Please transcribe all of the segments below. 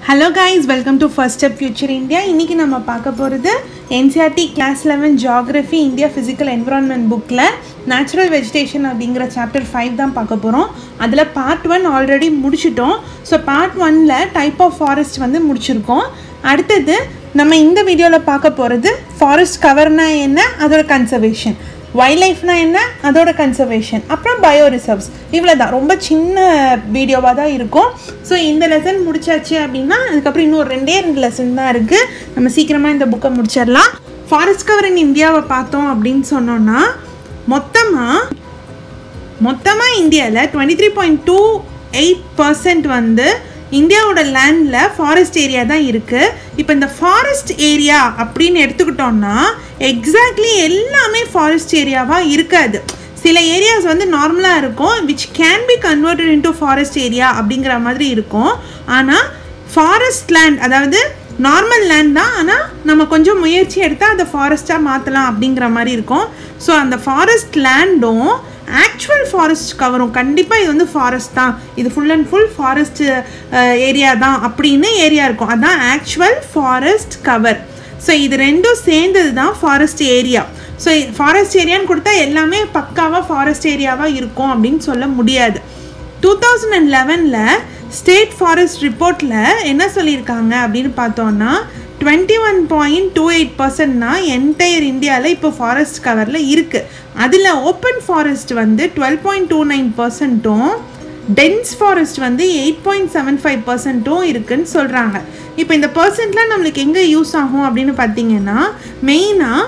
hello guys welcome to first step future India இன்றைக்கி நம்ம பார்க்க போகிறது NCERT class eleven geography India physical environment புக்கில் நேச்சுரல் வெஜிடேஷன் அப்படிங்கிற சாப்டர் ஃபைவ் தான் பார்க்க போகிறோம் அதில் பார்ட் ஒன் ஆல்ரெடி முடிச்சிட்டோம் ஸோ பார்ட் ஒனில் டைப் ஆஃப் ஃபாரஸ்ட் வந்து முடிச்சிருக்கோம் அடுத்தது நம்ம இந்த வீடியோவில் பார்க்க போகிறது ஃபாரஸ்ட் கவர்னா என்ன அதோட கன்சர்வேஷன் வைல்ட் லைஃப்னா என்ன அதோட கன்சர்வேஷன் அப்புறம் பயோ ரிசர்வ்ஸ் இவ்வளோ தான் ரொம்ப சின்ன வீடியோவாக தான் இருக்கும் ஸோ இந்த லெசன் முடிச்சாச்சு அப்படின்னா அதுக்கப்புறம் இன்னும் ஒரு ரெண்டே ரெண்டு லெசன் தான் இருக்குது நம்ம சீக்கிரமாக இந்த புக்கை முடிச்சிடலாம் ஃபாரஸ்ட் கவர் இன் இந்தியாவை பார்த்தோம் அப்படின்னு சொன்னோன்னா மொத்தமாக மொத்தமாக இந்தியாவில் twenty three point two eight percent வந்து இந்தியாவோட லேண்டில் ஃபாரஸ்ட் ஏரியா தான் இருக்குது இப்போ இந்த ஃபாரஸ்ட் ஏரியா அப்படின்னு எடுத்துக்கிட்டோம்னா எக்ஸாக்ட்லி எல்லாமே ஃபாரஸ்ட் ஏரியாவாக இருக்காது சில ஏரியாஸ் வந்து நார்மலாக இருக்கும் which can be converted into forest area அப்படிங்கிற மாதிரி இருக்கும் ஆனால் ஃபாரஸ்ட் லேண்ட் அதாவது நார்மல் லேண்ட் தான் ஆனால் நம்ம கொஞ்சம் முயற்சி எடுத்தால் அதை ஃபாரஸ்ட்டாக மாற்றலாம் அப்படிங்கிற மாதிரி இருக்கும் ஸோ அந்த ஃபாரஸ்ட் லேண்டும் ஆக்சுவல் ஃபாரஸ்ட் கவரும் கண்டிப்பாக இது வந்து ஃபாரஸ்ட் தான் இது full and full forest area தான் அப்படின்னு ஏரியா இருக்கும் அதான் ஆக்சுவல் ஃபாரஸ்ட் கவர் ஸோ இது ரெண்டும் சேர்ந்தது தான் ஃபாரஸ்ட் ஏரியா ஸோ ஃபாரஸ்ட் ஏரியான்னு கொடுத்தா எல்லாமே பக்காவாக ஃபாரஸ்ட் ஏரியாவாக இருக்கும் அப்படின்னு சொல்ல முடியாது டூ தௌசண்ட் அண்ட் லெவனில் ஸ்டேட் ஃபாரஸ்ட் ரிப்போர்ட்டில் என்ன சொல்லியிருக்காங்க அப்படின்னு பார்த்தோன்னா twenty one point two eight பர்சன்ட்னா என்டையர் இந்தியாவில் இப்போ ஃபாரஸ்ட் கவரில் இருக்குது அதில் ஓப்பன் ஃபாரஸ்ட் வந்து டுவெல் பாயிண்ட் டூ நைன் பர்சன்ட்டும் டென்ஸ் ஃபாரஸ்ட் வந்து எயிட் பாயிண்ட் செவன் ஃபைவ் பர்சன்ட்டும் இருக்குன்னு சொல்கிறாங்க இப்போ இந்த பர்சன்ட்லாம் நம்மளுக்கு எங்கே யூஸ் ஆகும் அப்படின்னு பார்த்தீங்கன்னா மெயினாக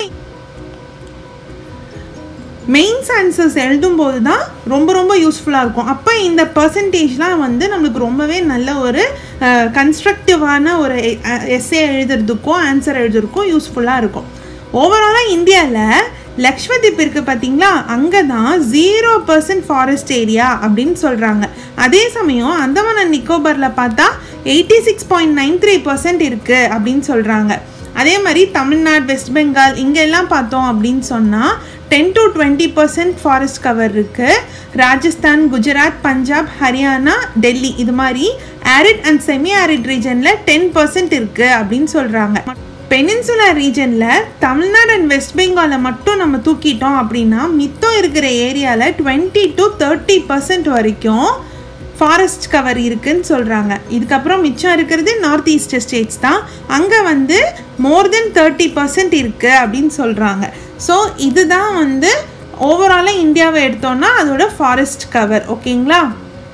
மெயின்ஸ் ஆன்சர்ஸ் எழுதும்போது தான் ரொம்ப ரொம்ப யூஸ்ஃபுல்லாக இருக்கும் அப்போ இந்த பர்சன்டேஜ்லாம் வந்து நம்மளுக்கு ரொம்பவே நல்ல ஒரு கன்ஸ்ட்ரக்டிவான ஒரு எஸ்ஏ எழுதுறதுக்கும் ஆன்சர் எழுதுறதுக்கும் யூஸ்ஃபுல்லாக இருக்கும் ஓவராலாக இந்தியாவில் லக்ஷ்மதீப் இருக்குது பார்த்தீங்களா அங்கே தான் ஜீரோ பர்சன்ட் ஃபாரஸ்ட் ஏரியா அப்படின்னு சொல்கிறாங்க அதே சமயம் அந்தமான் அண்ட் நிக்கோபரில் பார்த்தா eighty six point nine three percent இருக்குது அப்படின்னு சொல்கிறாங்க அதே மாதிரி தமிழ்நாடு வெஸ்ட் பெங்கால் இங்கெல்லாம் பார்த்தோம் அப்படின்னு சொன்னால் ten to twenty percent forest cover இருக்குது ராஜஸ்தான் குஜராத் பஞ்சாப் ஹரியானா டெல்லி இது மாதிரி ஆரிட் அண்ட் செமி ஆரிட் ரீஜனில் டென் பர்சன்ட் இருக்குது அப்படின்னு சொல்கிறாங்க பெனின்சுலா ரீஜனில் தமிழ்நாடு அண்ட் வெஸ்ட் பெங்காலில் மட்டும் நம்ம தூக்கிட்டோம் அப்படின்னா மித்தம் இருக்கிற ஏரியாவில் டுவெண்ட்டி டு தேர்ட்டி பர்சன்ட் வரைக்கும் ஃபாரஸ்ட் கவர் இருக்குன்னு சொல்கிறாங்க இதுக்கப்புறம் மிச்சம் இருக்கிறது நார்த் ஈஸ்ட் ஸ்டேட்ஸ் தான் அங்கே வந்து மோர் தென் தேர்ட்டி பர்சன்ட் இருக்குது அப்படின்னு சொல்கிறாங்க ஸோ இதுதான் வந்து ஓவராலாக இந்தியாவை எடுத்தோன்னா அதோட ஃபாரஸ்ட் கவர் ஓகேங்களா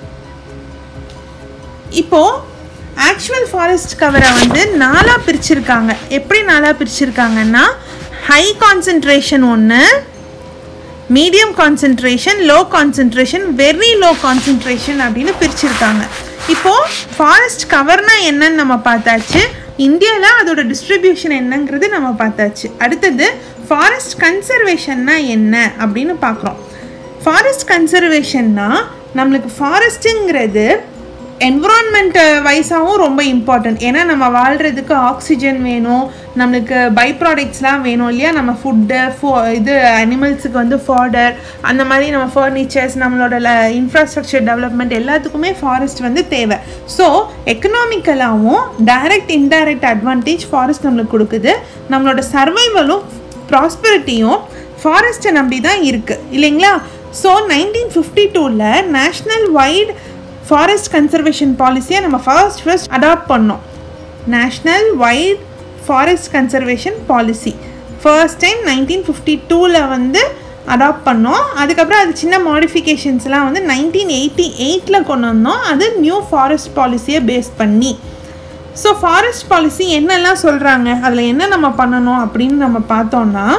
இப்போது ஆக்சுவல் ஃபாரஸ்ட் கவரை வந்து நாலாக பிரிச்சிருக்காங்க எப்படி நாலாக பிரிச்சிருக்காங்கன்னா ஹை கான்சன்ட்ரேஷன் ஒன்று medium concentration low concentration very low concentration அப்படின்னு பிரிச்சிருக்காங்க இப்போது ஃபாரஸ்ட் கவர்னால் என்னன்னு நம்ம பார்த்தாச்சு இந்தியாவில் அதோட டிஸ்ட்ரிபியூஷன் என்னங்கிறது நம்ம பார்த்தாச்சு அடுத்தது ஃபாரஸ்ட் கன்சர்வேஷன்னா என்ன அப்படின்னு பார்க்குறோம் ஃபாரஸ்ட் கன்சர்வேஷன்னா நம்மளுக்கு ஃபாரஸ்ட்டுங்கிறது என்விரான்மெண்ட் வைஸாகவும் ரொம்ப இம்பார்ட்டன்ட் ஏன்னா நம்ம வாழ்கிறதுக்கு ஆக்சிஜன் வேணும் நம்மளுக்கு பை ப்ராடக்ட்ஸ்லாம் வேணும் இல்லையா நம்ம ஃபுட்டு ஃபோ இது அனிமல்ஸுக்கு வந்து ஃபாடர் அந்த மாதிரி நம்ம ஃபர்னிச்சர்ஸ் நம்மளோட இன்ஃப்ராஸ்ட்ரக்சர் டெவலப்மெண்ட் எல்லாத்துக்குமே ஃபாரஸ்ட் வந்து தேவை ஸோ எக்கனாமிக்கலாகவும் டைரக்ட் இன்டைரக்ட் அட்வான்டேஜ் ஃபாரஸ்ட் நம்மளுக்கு கொடுக்குது நம்மளோட சர்வைவலும் ப்ராஸ்பரிட்டியும் ஃபாரஸ்ட்டை நம்பி தான் இருக்குது இல்லைங்களா ஸோ நைன்டீன் ஃபிஃப்டி டூவில் நேஷ்னல் வைட் ஃபாரஸ்ட் கன்சர்வேஷன் பாலிசியை நம்ம ஃபர்ஸ்ட் ஃபர்ஸ்ட் அடாப்ட் பண்ணோம் national wide forest conservation policy first time nineteen fifty டூவில் வந்து அடாப்ட் பண்ணோம் அதுக்கப்புறம் அது சின்ன மாடிஃபிகேஷன்ஸ்லாம் வந்து நைன்டீன் எயிட்டி எயிட்டில் கொண்டு வந்தோம் அது நியூ ஃபாரஸ்ட் பாலிசியை பேஸ் பண்ணி ஸோ ஃபாரஸ்ட் பாலிசி என்னெல்லாம் சொல்கிறாங்க அதில் என்ன நம்ம பண்ணணும் அப்படின்னு நம்ம பார்த்தோன்னா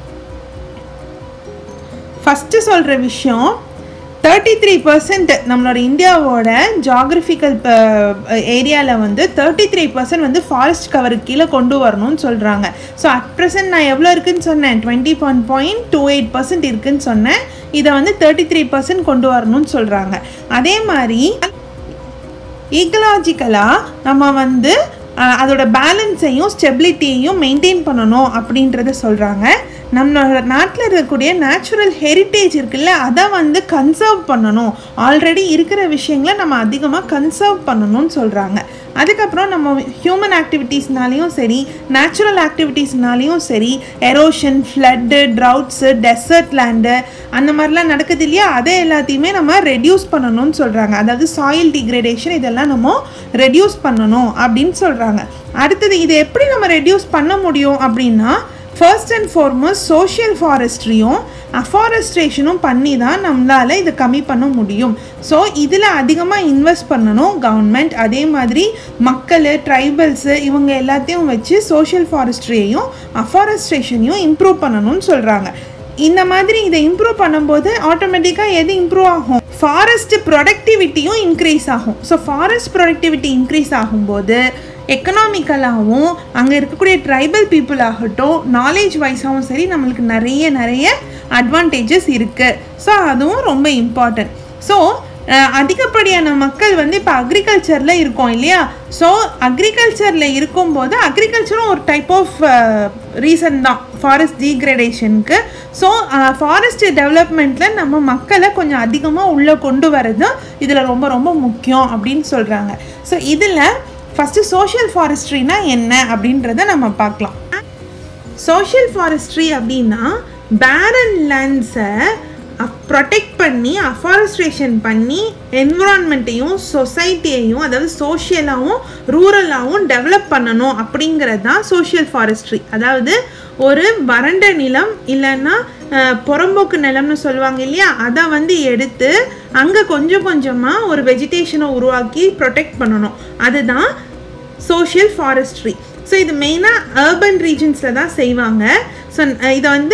ஃபஸ்ட்டு சொல்கிற விஷயம் தேர்ட்டி த்ரீ பர்சன்ட் நம்மளோட இந்தியாவோட ஜாகிரபிக்கல் ஏரியாவில் வந்து தேர்ட்டி த்ரீ பர்சன்ட் வந்து ஃபாரஸ்ட் கவருக்கு கீழே கொண்டு வரணும்னு சொல்கிறாங்க ஸோ அட் ப்ரெசன்ட் நான் எவ்வளோ இருக்குன்னு சொன்னேன் twenty one point two eight percent இருக்குன்னு சொன்னேன் இதை வந்து தேர்ட்டி த்ரீ பர்சன்ட் கொண்டு வரணும்னு சொல்கிறாங்க அதே மாதிரி ஈக்கலாஜிக்கலாக நம்ம வந்து அதோட பேலன்ஸையும் ஸ்டெபிலிட்டியையும் மெயின்டைன் பண்ணணும் அப்படின்றத சொல்கிறாங்க நம்மளோட நாட்டில் இருக்கக்கூடிய நேச்சுரல் ஹெரிட்டேஜ் இருக்குல்ல அதை வந்து கன்சர்வ் பண்ணணும் ஆல்ரெடி இருக்கிற விஷயங்களை நம்ம அதிகமாக கன்சர்வ் பண்ணணும்னு சொல்கிறாங்க அதுக்கப்புறம் நம்ம ஹியூமன் ஆக்டிவிட்டீஸ்னாலையும் சரி நேச்சுரல் ஆக்டிவிட்டீஸ்னாலையும் சரி erosion flood droughts desert land அந்த மாதிரிலாம் நடக்குது இல்லையா அதை எல்லாத்தையுமே நம்ம ரெடியூஸ் பண்ணணும்னு சொல்கிறாங்க அதாவது சாயில் டிக்ரேடேஷன் இதெல்லாம் நம்ம ரெடியூஸ் பண்ணணும் அப்படின்னு சொல்கிறாங்க அடுத்தது இதை எப்படி நம்ம ரெடியூஸ் பண்ண முடியும் அப்படின்னா ஃபர்ஸ்ட் அண்ட் ஃபார்மோஸ்ட் சோஷியல் ஃபாரஸ்ட்ரியும் அஃபாரஸ்ட்ரேஷனும் பண்ணி தான் நம்மளால் இதை கம்மி பண்ண முடியும் ஸோ இதில் அதிகமாக இன்வெஸ்ட் பண்ணணும் கவர்மெண்ட் அதே மாதிரி மக்கள் ட்ரைபல்ஸு இவங்க எல்லாத்தையும் வச்சு சோஷியல் ஃபாரஸ்ட்ரியையும் அஃபாரஸ்ட்ரேஷனையும் இம்ப்ரூவ் பண்ணணும்னு சொல்கிறாங்க இந்த மாதிரி இதை இம்ப்ரூவ் பண்ணும்போது ஆட்டோமேட்டிக்காக எது இம்ப்ரூவ் ஆகும் ஃபாரஸ்ட் ப்ரொடக்டிவிட்டியும் இன்க்ரீஸ் ஆகும் ஸோ ஃபாரஸ்ட் ப்ரொடக்டிவிட்டி இன்க்ரீஸ் ஆகும்போது எக்கனாமிக்கலாகவும் அங்கே இருக்கக்கூடிய ட்ரைபல் பீப்புள் ஆகட்டும் நாலேஜ் வைஸாகவும் சரி நம்மளுக்கு நிறைய நிறைய அட்வான்டேஜஸ் இருக்குது ஸோ அதுவும் ரொம்ப இம்பார்ட்டன்ட் ஸோ அதிகப்படியான மக்கள் வந்து இப்போ அக்ரிகல்ச்சரில் இருக்கோம் இல்லையா ஸோ அக்ரிகல்ச்சரில் இருக்கும்போது அக்ரிகல்ச்சரும் ஒரு டைப் ஆஃப் ரீசன் தான் ஃபாரஸ்ட் டீக்ரடேஷனுக்கு ஸோ ஃபாரஸ்ட் டெவலப்மெண்ட்டில் நம்ம மக்களை கொஞ்சம் அதிகமாக உள்ளே கொண்டு வரது இதில் ரொம்ப ரொம்ப முக்கியம் அப்படின்னு சொல்கிறாங்க ஸோ இதில் ஃபஸ்ட்டு சோஷியல் ஃபாரஸ்ட்ரினா என்ன அப்படின்றத நம்ம பார்க்கலாம் சோஷியல் ஃபாரஸ்ட்ரி அப்படின்னா பேரன் லேண்ட்ஸை ப்ரொடெக்ட் பண்ணி அஃபாரஸ்ட்ரேஷன் பண்ணி என்விரான்மெண்ட்டையும் சொசைட்டியையும் அதாவது சோஷியலாகவும் ரூரலாகவும் டெவலப் பண்ணணும் அப்படிங்கிறது தான் சோஷியல் ஃபாரஸ்ட்ரி அதாவது ஒரு வறண்ட நிலம் இல்லைன்னா புறம்போக்கு நிலம்னு சொல்லுவாங்க இல்லையா அதை வந்து எடுத்து அங்கே கொஞ்சம் கொஞ்சமாக ஒரு வெஜிடேஷனை உருவாக்கி ப்ரொடெக்ட் பண்ணணும் அதுதான் சோஷியல் ஃபாரஸ்ட்ரி ஸோ இது மெயினாக அர்பன் ரீஜன்ஸில் தான் செய்வாங்க ஸோ இதை வந்து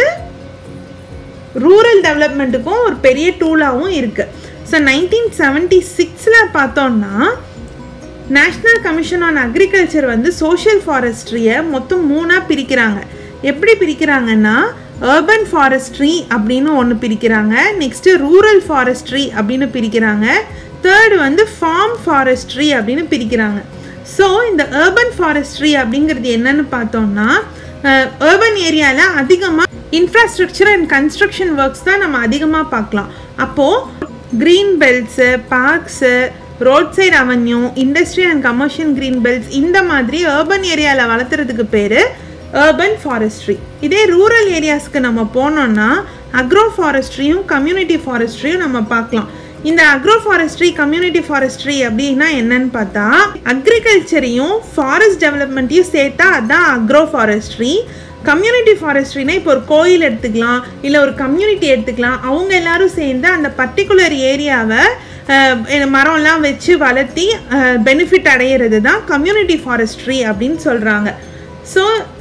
ரூரல் டெவலப்மெண்ட்டுக்கும் ஒரு பெரிய டூலாகவும் இருக்குது ஸோ நைன்டீன் செவன்ட்டி சிக்ஸில் பார்த்தோன்னா நேஷ்னல் கமிஷன் ஆன் அக்ரிகல்ச்சர் வந்து சோஷியல் ஃபாரஸ்ட்ரியை மொத்தம் மூணாக பிரிக்கிறாங்க எப்படி பிரிக்கிறாங்கன்னா அர்பன் ஃபாரஸ்ட்ரி அப்படின்னு ஒன்று பிரிக்கிறாங்க நெக்ஸ்ட்டு ரூரல் ஃபாரஸ்ட்ரி அப்படின்னு பிரிக்கிறாங்க தேர்டு வந்து ஃபார்ம் ஃபாரஸ்ட்ரி அப்படின்னு பிரிக்கிறாங்க ஸோ இந்த அர்பன் ஃபாரஸ்ட்ரி அப்படிங்கிறது என்னன்னு பார்த்தோம்னா அர்பன் ஏரியாவில் அதிகமாக இன்ஃப்ராஸ்ட்ரக்சர் அண்ட் கன்ஸ்ட்ரக்ஷன் ஒர்க்ஸ் தான் நம்ம அதிகமாக பார்க்கலாம் அப்போது green belts parks road side avenue industry and commercial green belts இந்த மாதிரி அர்பன் ஏரியாவில் வளர்த்துறதுக்கு பேர் அர்பன் ஃபாரஸ்ட்ரி இதே ரூரல் ஏரியாஸ்க்கு நம்ம போனோம்னா அக்ரோ ஃபாரஸ்ட்ரியும் கம்யூனிட்டி ஃபாரஸ்ட்ரியும் நம்ம பார்க்கலாம் இந்த அக்ரோ ஃபாரஸ்ட்ரி கம்யூனிட்டி ஃபாரஸ்ட்ரி அப்படின்னா என்னன்னு பார்த்தா அக்ரிகல்ச்சரையும் ஃபாரஸ்ட் டெவலப்மெண்ட்டையும் சேர்த்தா அதுதான் அக்ரோ ஃபாரஸ்ட்ரி கம்யூனிட்டி ஃபாரஸ்ட்ரினா இப்போ ஒரு கோயில் எடுத்துக்கலாம் இல்லை ஒரு கம்யூனிட்டி எடுத்துக்கலாம் அவங்க எல்லாரும் சேர்ந்து அந்த பர்டிகுலர் ஏரியாவை மரம்லாம் வச்சு வளர்த்தி பெனிஃபிட் அடையிறது தான் கம்யூனிட்டி ஃபாரஸ்ட்ரி அப்படின்னு சொல்கிறாங்க ஸோ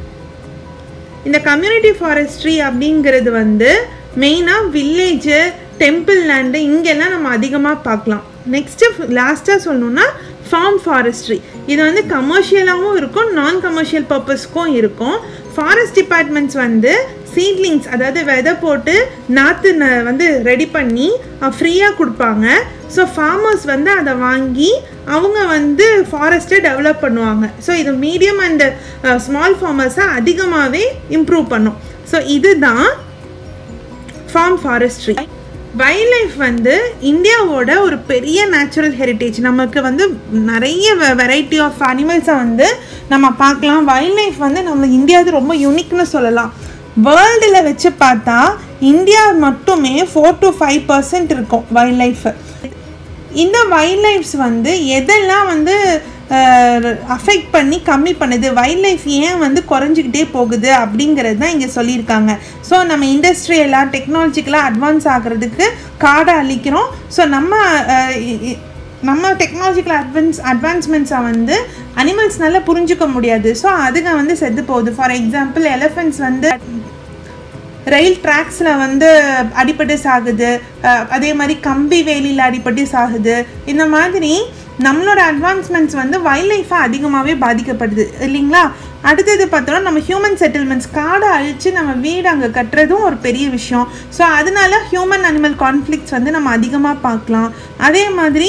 இந்த கம்யூனிட்டி ஃபாரஸ்ட்ரி அப்படிங்கிறது வந்து மெயினாக வில்லேஜு டெம்பிள் லேண்டு இங்கெல்லாம் நம்ம அதிகமாக பார்க்கலாம் நெக்ஸ்ட்டு லாஸ்ட்டாக சொல்லணுன்னா ஃபார்ம் ஃபாரஸ்ட்ரி இது வந்து கமர்ஷியலாகவும் இருக்கும் நான் கமர்ஷியல் பர்பஸ்க்கும் இருக்கும் ஃபாரஸ்ட் டிபார்ட்மெண்ட்ஸ் வந்து சீட்லிங்ஸ் அதாவது விதை போட்டு நாற்று வந்து ரெடி பண்ணி ஃப்ரீயாக கொடுப்பாங்க ஸோ ஃபார்மர்ஸ் வந்து அதை வாங்கி அவங்க வந்து ஃபாரஸ்ட்டை டெவலப் பண்ணுவாங்க ஸோ இது மீடியம் அண்ட் ஸ்மால் ஃபார்மர்ஸை அதிகமாகவே இம்ப்ரூவ் பண்ணும் ஸோ இதுதான் ஃபார்ம் ஃபாரஸ்ட்ரி வைல்ட் லைஃப் வந்து இந்தியாவோட ஒரு பெரிய நேச்சுரல் ஹெரிட்டேஜ் நமக்கு வந்து நிறைய வெரைட்டி ஆஃப் அனிமல்ஸை வந்து நம்ம பார்க்கலாம் வைல்ட் லைஃப் வந்து நம்ம இந்தியாவது ரொம்ப யூனிக்னு சொல்லலாம் வேர்ல்டில் வச்சு பார்த்தா இந்தியா மட்டுமே ஃபோர் டு ஃபைவ் பர்சன்ட் இருக்கும் வைல்ட் லைஃப் இந்த வைல்ட் லைஃப்ஸ் வந்து எதெல்லாம் வந்து அஃபெக்ட் பண்ணி கம்மி பண்ணுது வைல்ட் லைஃப் ஏன் வந்து குறைஞ்சிக்கிட்டே போகுது அப்படிங்கிறது தான் இங்கே சொல்லியிருக்காங்க ஸோ நம்ம இண்டஸ்ட்ரியலாக டெக்னாலஜிக்கலாக அட்வான்ஸ் ஆகிறதுக்கு காடை அழிக்கிறோம் ஸோ நம்ம நம்ம டெக்னாலஜிக்கல் அட்வான்ஸ் அட்வான்ஸ்மெண்ட்ஸை வந்து அனிமல்ஸ்னால புரிஞ்சுக்க முடியாது ஸோ அதுங்க வந்து செத்து போகுது ஃபார் எக்ஸாம்பிள் எலிஃபென்ட்ஸ் வந்து ரயில் ட்ராக்ஸில் வந்து அடிபட்டு சாகுது அதே மாதிரி கம்பி வேலியில் அடிபட்டு சாகுது இந்த மாதிரி நம்மளோட அட்வான்ஸ்மெண்ட்ஸ் வந்து வைல்ட் லைஃபை அதிகமாகவே பாதிக்கப்படுது இல்லைங்களா அடுத்தது பார்த்தோன்னா நம்ம ஹியூமன் செட்டில்மெண்ட்ஸ் காடை அழித்து நம்ம வீடு அங்கே கட்டுறதும் ஒரு பெரிய விஷயம் ஸோ அதனால ஹியூமன் அனிமல் கான்ஃப்ளிக்ஸ் வந்து நம்ம அதிகமாக பார்க்கலாம் அதே மாதிரி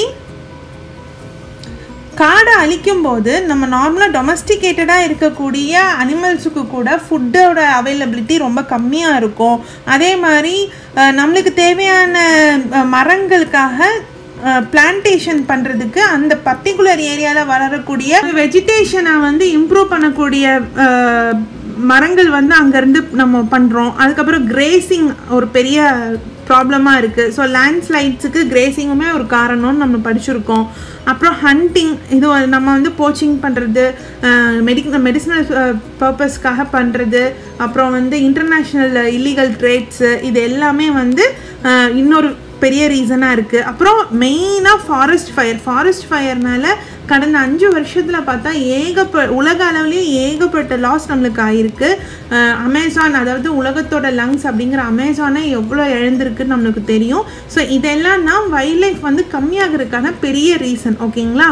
காடை அழிக்கும் போது நம்ம நார்மலாக டொமஸ்டிகேட்டடாக இருக்கக்கூடிய அனிமல்ஸுக்கு கூட ஃபுட்டோட அவைலபிலிட்டி ரொம்ப கம்மியாக இருக்கும் அதே மாதிரி நம்மளுக்கு தேவையான மரங்களுக்காக பிளான்டேஷன் பண்ணுறதுக்கு அந்த பர்டிகுலர் ஏரியாவில் வளரக்கூடிய வெஜிடேஷனை வந்து இம்ப்ரூவ் பண்ணக்கூடிய அஹ், மரங்கள் வந்து அங்கேருந்து நம்ம பண்ணுறோம் அதுக்கப்புறம் கிரேசிங் ஒரு பெரிய ப்ராப்ளமாக இருக்குது ஸோ லேண்ட்ஸ்லைட்ஸுக்கு கிரேசிங்குமே ஒரு காரணம்னு நம்ம படிச்சிருக்கோம் அப்புறம் ஹண்டிங் இது ஒரு- நம்ம வந்து போச்சிங் பண்ணுறது மெடிக்க மெடிசினல் பர்பஸ்க்காக பண்ணுறது அப்புறம் வந்து இன்டர்நேஷ்னல் இல்லீகல் ட்ரேட்ஸு இது எல்லாமே வந்து அஹ், இன்னொரு பெரிய ரீசனாக இருக்குது அப்புறம் மெயினாக ஃபாரஸ்ட் ஃபயர் ஃபாரஸ்ட் ஃபயர்னால கடந்த அஞ்சு வருஷத்தில் பார்த்தா ஏகப்ப உலக அளவுலேயே ஏகப்பட்ட லாஸ் நம்மளுக்கு ஆயிருக்கு அஹ் அமேசான் அதாவது உலகத்தோட லங்ஸ் அப்படிங்கிற அமேசானே எவ்வளோ எழுந்திருக்குன்னு நம்மளுக்கு தெரியும் ஸோ இதெல்லாம் தான் வைல்ட் லைஃப் வந்து கம்மியாகிறதுக்கான பெரிய ரீசன் ஓகேங்களா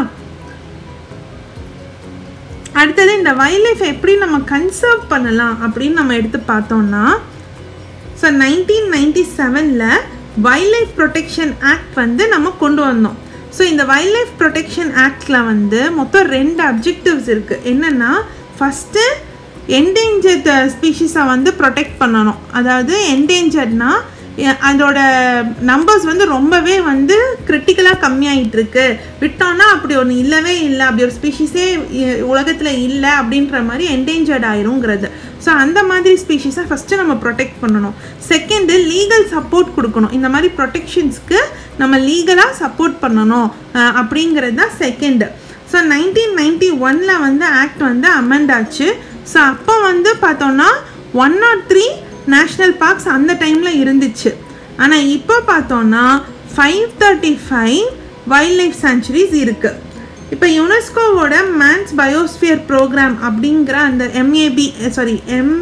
அடுத்தது இந்த வைல்ட் லைஃப் எப்படி நம்ம கன்சர்வ் பண்ணலாம் அப்படின்னு நம்ம எடுத்து பார்த்தோம்னா ஸோ நைன்டீன் நைன்டி செவனில் வைல்ட் லைஃப் ப்ரொடெக்ஷன் ஆக்ட் வந்து நம்ம கொண்டு வந்தோம் ஸோ இந்த வைல்ட் லைஃப் ப்ரொடெக்ஷன் ஆக்டில் வந்து மொத்தம் ரெண்டு அப்ஜெக்டிவ்ஸ் இருக்குது என்னென்னா ஃபஸ்ட்டு என்டேஞ்சர்ட் ஸ்பீஷீஸை வந்து ப்ரொடெக்ட் பண்ணணும் அதாவது என்டேஞ்சர்ட்னா அதோட நம்பர்ஸ் வந்து ரொம்பவே வந்து கிரிட்டிக்கலாக கம்மியாயிட்டு இருக்கு விட்டோம்னா அப்படி ஒன்று இல்லவே இல்லை அப்படி ஒரு ஸ்பீஷீஸே உலகத்தில் இல்லை அப்படின்ற மாதிரி என்டேஞ்சர்ட் ஆயிருங்கிறது ஸோ அந்த மாதிரி ஸ்பீஷீஸை ஃபஸ்ட்டு நம்ம ப்ரொடெக்ட் பண்ணணும் செகண்டு லீகல் சப்போர்ட் கொடுக்கணும் இந்த மாதிரி ப்ரொடெக்ஷன்ஸ்க்கு நம்ம லீகலாக சப்போர்ட் பண்ணணும் அஹ், அப்படிங்கிறது தான் செகண்டு ஸோ நைன்டீன் நைன்டி ஒனில் வந்து ஆக்ட் வந்து அமெண்ட் ஆச்சு ஸோ அப்போ வந்து பார்த்தோன்னா one not three national parks அந்த டைமில் இருந்துச்சு ஆனால் இப்போ பார்த்தோன்னா five thirty five wild life sanctuaries இருக்குது இப்போ யுனெஸ்கோவோட மேன்ஸ் பயோஸ்பியர் ப்ரோக்ராம் அப்படிங்கிற அந்த MAB sorry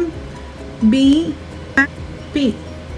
MBP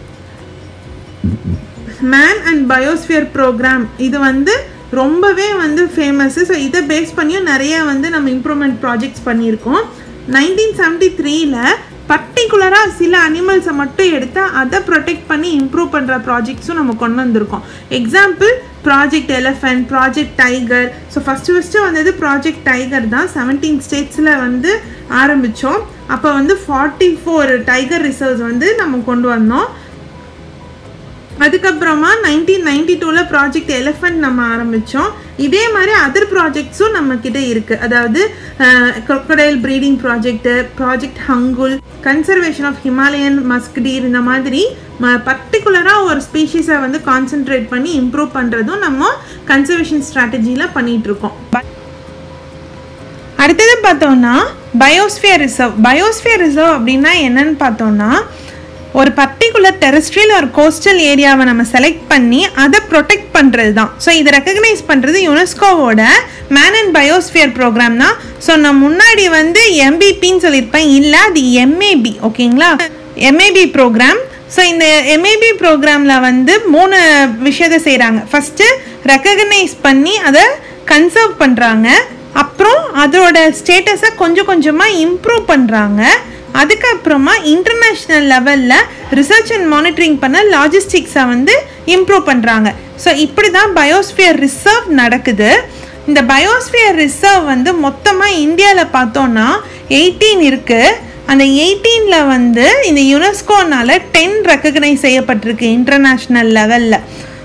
man and biosphere programme இது வந்து ரொம்பவே வந்து ஃபேமஸ்ஸு ஸோ இதை பேஸ் பண்ணியும் நிறைய வந்து நம்ம இம்ப்ரூவ்மெண்ட் ப்ராஜெக்ட்ஸ் பண்ணியிருக்கோம் நைன்டீன் செவன்ட்டி த்ரீல பர்டிகுலராக சில அனிமல்ஸை மட்டும் எடுத்து அதை ப்ரொடெக்ட் பண்ணி இம்ப்ரூவ் பண்ணுற ப்ராஜெக்ட்ஸும் நம்ம கொண்டு வந்திருக்கோம் example project elephant project tiger so first first வந்தது ப்ராஜெக்ட் டைகர் தான் செவன்டீன் ஸ்டேட்ஸில் வந்து ஆரம்பித்தோம் அப்போ வந்து ஃபார்ட்டி ஃபோர் டைகர் ரிசர்வ்ஸ் வந்து நம்ம கொண்டு வந்தோம் அதுக்கப்புறமா நைன்டீன் நைன்டி டூவில் ப்ராஜெக்ட் எலிஃபண்ட் நம்ம ஆரம்பித்தோம் இதே மாதிரி அதர் ப்ராஜெக்ட்ஸும் நம்மக்கிட்ட இருக்குது அதாவது crocodile breeding project project hangul conservation of Himalayan musk deer இந்த மாதிரி பர்டிகுலராக ஒரு ஸ்பீஷீஸை வந்து கான்சென்ட்ரேட் பண்ணி இம்ப்ரூவ் பண்ணுறதும் நம்ம கன்சர்வேஷன் ஸ்ட்ராட்டஜியில் பண்ணிகிட்ருக்கோம் அடுத்தது பார்த்தோம்னா பயோஸ்பியர் ரிசர்வ் பயோஸ்பியர் ரிசர்வ் அப்படின்னா என்னன்னு பார்த்தோம்னா ஒரு பர்டிகுலர் டெரஸ்ட்ரியல் ஒரு கோஸ்டல் ஏரியாவை நம்ம செலக்ட் பண்ணி அதை ப்ரொடெக்ட் பண்ணுறது தான் ஸோ இதை ரெக்கக்னைஸ் பண்ணுறது யுனெஸ்கோவோட மேன் அண்ட் பயோஸ்பியர் ப்ரோக்ராம் தான் ஸோ நான் முன்னாடி வந்து எம்பிபின்னு சொல்லியிருப்பேன் இல்லை அது எம்ஏபி ஓகேங்களா எம்ஏபி ப்ரோக்ராம் ஸோ இந்த எம்ஏபி ப்ரோக்ராமில் வந்து மூணு விஷயத்தை செய்கிறாங்க ஃபஸ்ட்டு ரெக்கக்னைஸ் பண்ணி அதை கன்சர்வ் பண்ணுறாங்க அப்புறம் அதோட ஸ்டேட்டஸை கொஞ்சம் கொஞ்சமாக இம்ப்ரூவ் பண்ணுறாங்க அதுக்கப்புறமா இன்டர்நேஷ்னல் லெவலில் ரிசர்ச் அண்ட் மானிட்டரிங் பண்ண லாஜிஸ்டிக்ஸை வந்து இம்ப்ரூவ் பண்ணுறாங்க ஸோ இப்படி தான் பயோஸ்பியர் ரிசர்வ் நடக்குது இந்த பயோஸ்பியர் ரிசர்வ் வந்து மொத்தமாக இந்தியாவில் பார்த்தோன்னா எயிட்டீன் இருக்குது அந்த எயிட்டீனில் வந்து இந்த யுனெஸ்கோனால டென் ரெக்கக்னைஸ் செய்யப்பட்டிருக்கு இன்டர்நேஷ்னல் லெவலில்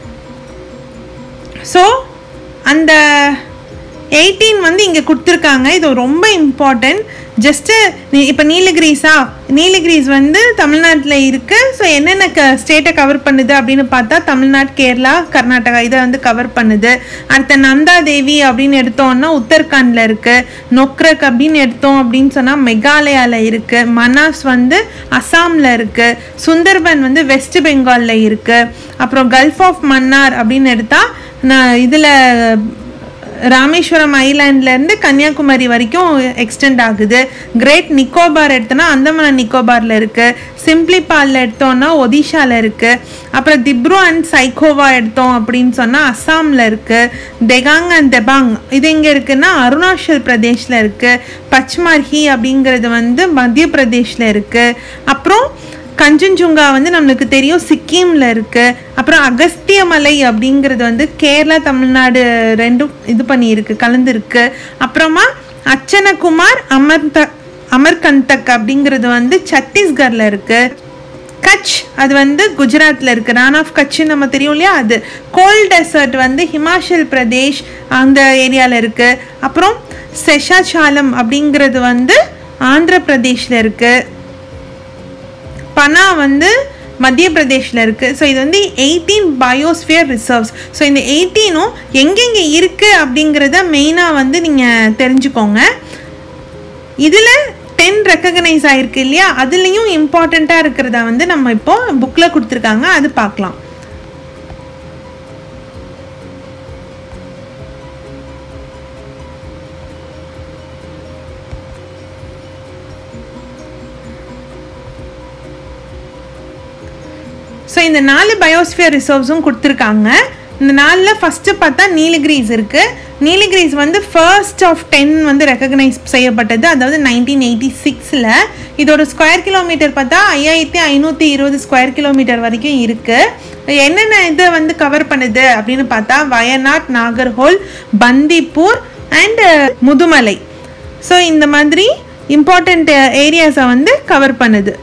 ஸோ அந்த எயிட்டீன் வந்து இங்கே கொடுத்துருக்காங்க இது ரொம்ப இம்பார்ட்டன்ட் ஜஸ்ட்டு இப்போ நீலகிரிஸா நீலகிரிஸ் வந்து தமிழ்நாட்டில் இருக்குது ஸோ என்னென்ன க ஸ்டேட்டை கவர் பண்ணுது அப்படின்னு பார்த்தா தமிழ்நாடு கேரளா கர்நாடகா இதை வந்து கவர் பண்ணுது அடுத்த நந்தா தேவி அப்படின்னு எடுத்தோம்னா உத்தரகாண்டில் இருக்குது நொக்ரக் அப்படின்னு எடுத்தோம் அப்படின்னு சொன்னால் மெகாலயாவில் இருக்குது மனாஸ் வந்து அசாமில் இருக்குது சுந்தர்பன் வந்து வெஸ்ட் பெங்காலில் இருக்குது அப்புறம் கல்ஃப் ஆஃப் மன்னார் அப்படின்னு எடுத்தால் நான் இதில் ராமேஸ்வரம் ஐலாண்ட்லேருந்து கன்னியாகுமரி வரைக்கும் எக்ஸ்டெண்ட் ஆகுது கிரேட் நிக்கோபார் எடுத்தோன்னா அந்தமான் நிக்கோபாரில் இருக்குது சிம்ப்ளிபாலில் எடுத்தோன்னா ஒடிஷாவில் இருக்குது அப்புறம் திப்ரு அண்ட் சைக்கோவா எடுத்தோம் அப்படின்னு சொன்னால் அஸ்ஸாமில் இருக்குது தெகாங் அண்ட் தெபாங் இது எங்கே இருக்குன்னா அருணாச்சல் பிரதேஷில் இருக்குது பச்மர்ஹி அப்படிங்கிறது வந்து மத்திய பிரதேஷில் இருக்குது அப்புறம் கஞ்சன்ஜுங்கா வந்து நம்மளுக்கு தெரியும் சிக்கிமில் இருக்குது அப்புறம் அகஸ்திய மலை அப்படிங்கிறது வந்து கேரளா தமிழ்நாடு ரெண்டும் இது பண்ணியிருக்கு கலந்துருக்கு அப்புறமா அச்சனகுமார் அமர்த அமர்கந்தக் அப்படிங்கிறது வந்து சத்தீஸ்கரில் இருக்குது கட்ச் அது வந்து குஜராத்தில் இருக்குது ரான் ஆஃப் கட்ச்னு நம்ம தெரியும் இல்லையா அது கோல்ட் டெசர்ட் வந்து ஹிமாச்சல் பிரதேஷ் அந்த ஏரியாவில் இருக்குது அப்புறம் செஷாச்சாலம் அப்படிங்கிறது வந்து ஆந்திர பிரதேஷில் இருக்குது பனா வந்து மத்திய பிரதேஷில் இருக்குது ஸோ இது வந்து எயிட்டீன் பயோஸ்பியர் ரிசர்வ்ஸ் ஸோ இந்த எயிட்டீனும் எங்கெங்கே இருக்குது அப்படிங்கிறத மெயினாக வந்து நீங்கள் தெரிஞ்சுக்கோங்க இதில் டென் ரெக்கக்னைஸ் ஆகிருக்கு இல்லையா அதுலேயும் இம்பார்ட்டண்ட்டாக இருக்கிறத வந்து நம்ம இப்போ புக்கில் கொடுத்துருக்காங்க அது பார்க்கலாம் ஸோ இந்த நாலு பயோஸ்பியர் ரிசர்வ்ஸும் கொடுத்துருக்காங்க இந்த நாலில் ஃபஸ்ட்டு பார்த்தா நீலகிரிஸ் இருக்குது நீலகிரிஸ் வந்து ஃபர்ஸ்ட் ஆஃப் டென் வந்து ரெக்கக்னைஸ் செய்யப்பட்டது அதாவது நைன்டீன் எயிட்டி சிக்ஸில் இதோட ஸ்கொயர் கிலோமீட்டர் பார்த்தா ஐயாயிரத்தி ஐநூற்றி இருபது ஸ்கொயர் கிலோமீட்டர் வரைக்கும் இருக்குது என்னென்ன இதை வந்து கவர் பண்ணுது அப்படின்னு பார்த்தா வயநாட் நாகர்ஹோல் பந்திப்பூர் அண்டு முதுமலை ஸோ இந்த மாதிரி இம்பார்ட்டண்ட் ஏரியாஸை வந்து கவர் பண்ணுது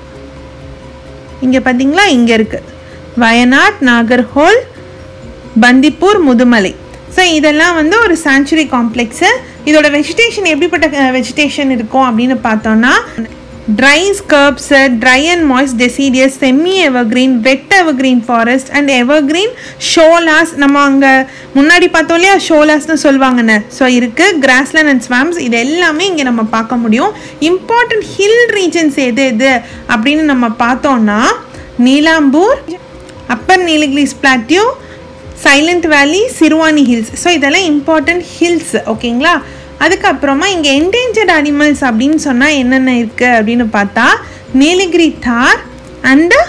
இங்கே பார்த்தீங்களா இங்கே இருக்குது வயநாட் நாகர்ஹோல் பந்திப்பூர் முதுமலை ஸோ இதெல்லாம் வந்து ஒரு சாங்சுரி காம்ப்ளெக்ஸு இதோட வெஜிடேஷன் எப்படிப்பட்ட வெஜிடேஷன் இருக்கும் அப்படின்னு பார்த்தோன்னா dry scrubs dry and moist deciduous semi evergreen wet evergreen forest and evergreen sholas நம்ம அங்கே முன்னாடி பார்த்தோம் இல்லையா ஷோலாஸ்னு சொல்லுவாங்கன்னு ஸோ இருக்குது கிராஸ்லேண்ட் அண்ட் ஸ்வாம்ஸ் இது எல்லாமே இங்கே நம்ம பார்க்க முடியும் இம்பார்ட்டன்ட் ஹில் ரீஜன்ஸ் எது எது அப்படின்னு நம்ம பார்த்தோன்னா Nilambur upper Nilgiris plateau Silent Valley Siruvani hills so இதெல்லாம் இம்பார்ட்டண்ட் ஹில்ஸ் ஓகேங்களா அதுக்கப்புறமா இங்கே என்டேஞ்சர்ட் அனிமல்ஸ் அப்படின்னு சொன்னால் என்னென்ன இருக்குது அப்படின்னு பார்த்தா நீலகிரி தார் அண்டு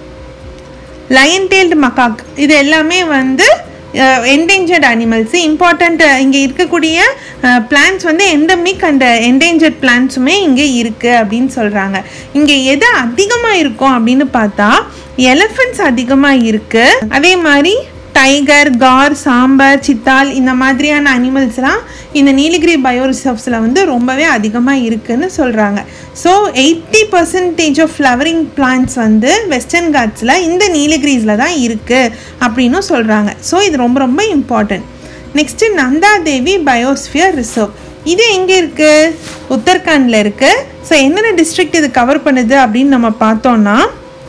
லயன் டெயில்டு மக்காக் இது எல்லாமே வந்து என்டேஞ்சர்ட் அனிமல்ஸ் இம்பார்ட்டண்ட் இங்கே இருக்கக்கூடிய பிளான்ஸ் வந்து எண்டமிக் அண்ட் என்டேஞ்சர்ட் பிளான்ஸுமே இங்கே இருக்குது அப்படின்னு சொல்கிறாங்க இங்கே எது அதிகமாக இருக்கும் அப்படின்னு பார்த்தா எலிஃபண்ட்ஸ் அதிகமாக இருக்குது அதே மாதிரி டைகர் கார் சாம்பர் சித்தால் இந்த மாதிரியான அனிமல்ஸ்லாம் இந்த நீலகிரி பயோ ரிசர்வ்ஸில் வந்து ரொம்பவே அதிகமாக இருக்குதுன்னு சொல்கிறாங்க so eighty percentage of flowering plants வந்து வெஸ்டர்ன் காட்ஸில் இந்த நீலகிரிஸில் தான் இருக்குது அப்படின்னும் சொல்கிறாங்க ஸோ இது ரொம்ப ரொம்ப important next Nanda Devi biosphere reserve இது எங்கே இருக்குது உத்தரகாண்டில் இருக்குது ஸோ என்னென்ன டிஸ்ட்ரிக்ட் இது கவர் பண்ணுது அப்படின்னு நம்ம பார்த்தோன்னா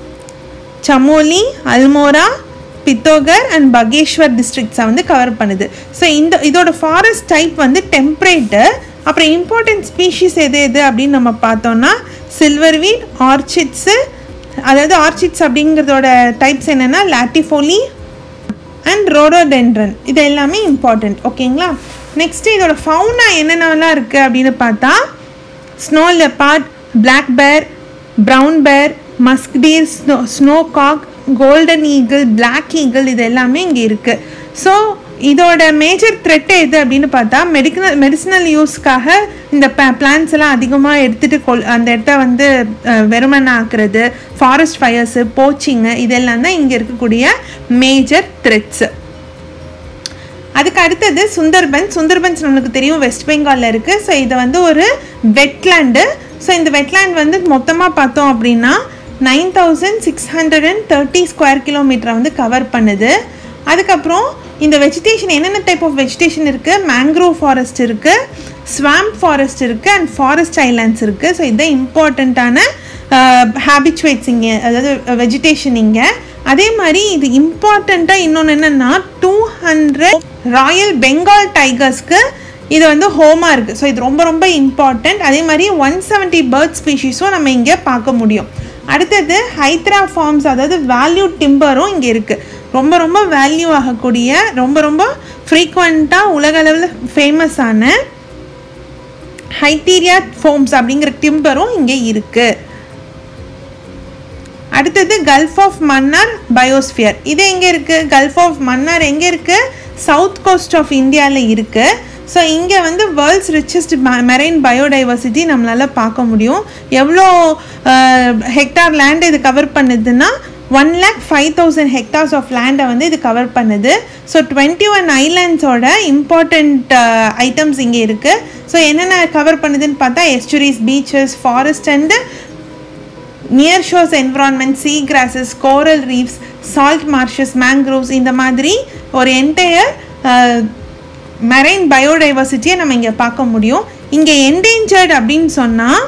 சமோலி அல்மோரா பித்தோகர் அண்ட் பகேஷ்வர் டிஸ்ட்ரிக்ட்ஸை வந்து கவர் பண்ணுது ஸோ இந்த இதோட ஃபாரஸ்ட் டைப் வந்து டெம்பரேட்டு அப்புறம் இம்பார்ட்டன்ட் ஸ்பீஷிஸ் எது எது அப்படின்னு நம்ம பார்த்தோன்னா சில்வர் வீட் ஆர்ச்சிட்ஸு அதாவது ஆர்ச்சிட்ஸ் அப்படிங்கிறதோட டைப்ஸ் என்னென்னா லாட்டிஃபோலி அண்ட் ரோடோடென்ட்ரன் இது எல்லாமே இம்பார்ட்டண்ட் ஓகேங்களா நெக்ஸ்ட்டு இதோட ஃபவுனா என்னென்னலாம் இருக்குது அப்படின்னு பார்த்தா snow leopard black bear brown bear musk deer snow snow cock golden eagle black eagle இது எல்லாமே இங்கே இருக்குது ஸோ இதோட மேஜர் த்ரெட் எது அப்படின்னு பார்த்தா மெடிக்கல் மெடிசினல் யூஸ்க்காக இந்த பிளான்ஸ் எல்லாம் அதிகமாக எடுத்துகிட்டு கொள் அந்த இடத்த வந்து வெறுமனை ஆக்குறது ஃபாரஸ்ட் ஃபயர்ஸு போச்சிங்கு இதெல்லாம் தான் இங்கே இருக்கக்கூடிய மேஜர் த்ரெட்ஸு அதுக்கு அடுத்தது சுந்தர்பன்ஸ் சுந்தர்பன்ஸ் நம்மளுக்கு தெரியும் வெஸ்ட் பெங்காலில் இருக்குது ஸோ இது வந்து ஒரு வெட்லேண்டு ஸோ இந்த வெட்லேண்ட் வந்து மொத்தமாக பார்த்தோம் அப்படின்னா nine thousand six hundred and thirty square கிலோமீட்டரை வந்து கவர் பண்ணுது அதுக்கப்புறம் இந்த வெஜிடேஷன் என்னென்ன டைப் ஆஃப் வெஜிடேஷன் இருக்குது மேங்க்ரோவ் ஃபாரஸ்ட் இருக்குது ஸ்வாம்ப் ஃபாரஸ்ட் இருக்குது அண்ட் ஃபாரஸ்ட் ஐலாண்ட்ஸ் இருக்குது ஸோ இதுதான் இம்பார்ட்டண்ட்டான ஹேபிச்சுவேட்ஸ் இங்கே அதாவது வெஜிடேஷன் இங்கே அதே மாதிரி இது இம்பார்ட்டண்ட்டாக இன்னொன்று என்னென்னா டூ ஹண்ட்ரட் ராயல் பெங்கால் டைகர்ஸ்க்கு இது வந்து ஹோமாக இருக்குது ஸோ இது ரொம்ப ரொம்ப இம்பார்ட்டண்ட் அதே மாதிரி ஒன் செவன்ட்டி பேர்ட் ஸ்பீஷீஸும் நம்ம இங்கே பார்க்க முடியும் அடுத்தது ஹைத்ரா ஃபார்ம்ஸ் அதாவது வேல்யூ டிம்பரும் இங்கே இருக்குது ரொம்ப ரொம்ப வேல்யூ ஆகக்கூடிய ரொம்ப ரொம்ப ஃப்ரீக்வெண்ட்டாக உலகளவில் ஃபேமஸான ஹைட்டீரியா ஃபோம்ஸ் அப்படிங்கிற டிம்பரும் இங்கே இருக்குது அடுத்தது கல்ஃப் ஆஃப் மன்னார் பயோஸ்பியர் இது எங்கே இருக்குது கல்ஃப் ஆஃப் மன்னார் எங்கே இருக்குது சவுத் கோஸ்ட் ஆஃப் இந்தியாவில் இருக்குது ஸோ இங்கே வந்து வேர்ல்ட்ஸ் ரிச்சஸ்ட் மெரைன் பயோடைவர்சிட்டி நம்மளால் பார்க்க முடியும் எவ்வளோ ஹெக்டார் லேண்ட் இது கவர் பண்ணுதுன்னா one lakh five thousand hectares of லேண்டை வந்து இது கவர் பண்ணுது ஸோ டுவெண்ட்டி ஒன் ஐலாண்ட்ஸோட இம்பார்ட்டண்ட் ஐட்டம்ஸ் இங்கே இருக்குது ஸோ என்னென்ன கவர் பண்ணுதுன்னு பார்த்தா estuaries beaches forest and near shores environment sea grasses coral reefs salt marshes mangroves இந்த மாதிரி ஒரு என்டையர் மெரைன் பயோடைவர்சிட்டியை நம்ம இங்கே பார்க்க முடியும் இங்கே என்டேஞ்சர்ட் அப்படின்னு சொன்னால்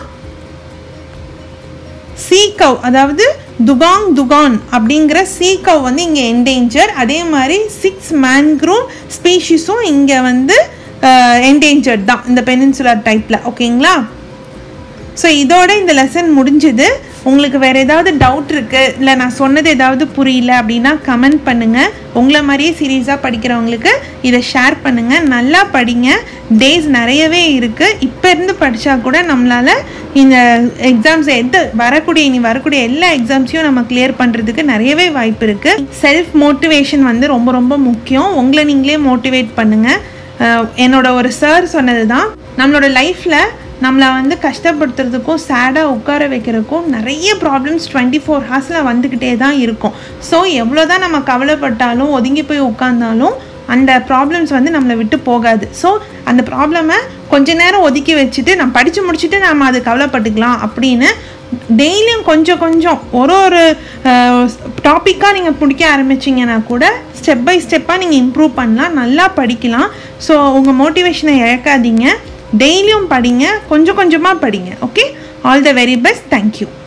சீக்கவ் அதாவது துகாங் துகான் அப்படிங்கிற சீக்கவ் வந்து இங்கே என்டேஞ்சர் அதே மாதிரி சிக்ஸ் மேன்க்ரூவ் ஸ்பீஷிஸும் இங்கே வந்து என்டேஞ்சர்ட் தான் இந்த பெனின்சுலர் டைப்பில் ஓகேங்களா ஸோ இதோட இந்த லெசன் முடிஞ்சுது உங்களுக்கு வேறு ஏதாவது டவுட் இருக்குது இல்லை நான் சொன்னது ஏதாவது புரியல அப்படின்னா கமெண்ட் பண்ணுங்கள் உங்களை மாதிரியே சீரியஸாக படிக்கிறவங்களுக்கு இதை ஷேர் பண்ணுங்கள் நல்லா படிங்க டேஸ் நிறையவே இருக்குது இப்போ இருந்து படித்தா கூட நம்மளால் இந்த எக்ஸாம்ஸ் எது வரக்கூடிய இனி வரக்கூடிய எல்லா எக்ஸாம்ஸையும் நம்ம கிளியர் பண்ணுறதுக்கு நிறையவே வாய்ப்பு இருக்குது செல்ஃப் மோட்டிவேஷன் வந்து ரொம்ப ரொம்ப முக்கியம் உங்களை நீங்களே மோட்டிவேட் பண்ணுங்கள் என்னோட ஒரு சார் சொன்னது தான் நம்மளோட லைஃப்பில் நம்மளை வந்து கஷ்டப்படுத்துறதுக்கும் சேடாக உட்கார வைக்கிறதுக்கும் நிறைய ப்ராப்ளம்ஸ் டுவெண்ட்டி ஃபோர் ஹார்ஸில் வந்துக்கிட்டே தான் இருக்கும் ஸோ எவ்வளோ தான் நம்ம கவலைப்பட்டாலும் ஒதுங்கி போய் உட்காந்தாலும் அந்த ப்ராப்ளம்ஸ் வந்து நம்மளை விட்டு போகாது ஸோ அந்த ப்ராப்ளமை கொஞ்ச நேரம் ஒதுக்கி வச்சுட்டு நான் படித்து முடிச்சுட்டு நம்ம அது கவலைப்பட்டுக்கலாம் அப்படின்னு டெய்லியும் கொஞ்சம் கொஞ்சம் ஒரு ஒரு டாப்பிக்காக நீங்கள் பிடிக்க ஆரம்பிச்சிங்கன்னா கூட ஸ்டெப் பை ஸ்டெப்பாக நீங்கள் இம்ப்ரூவ் பண்ணலாம் நல்லா படிக்கலாம் ஸோ உங்கள் மோட்டிவேஷனை இழக்காதீங்க டெய்லியும் படிங்க கொஞ்சம் கொஞ்சமாக படிங்க okay all the very best thank you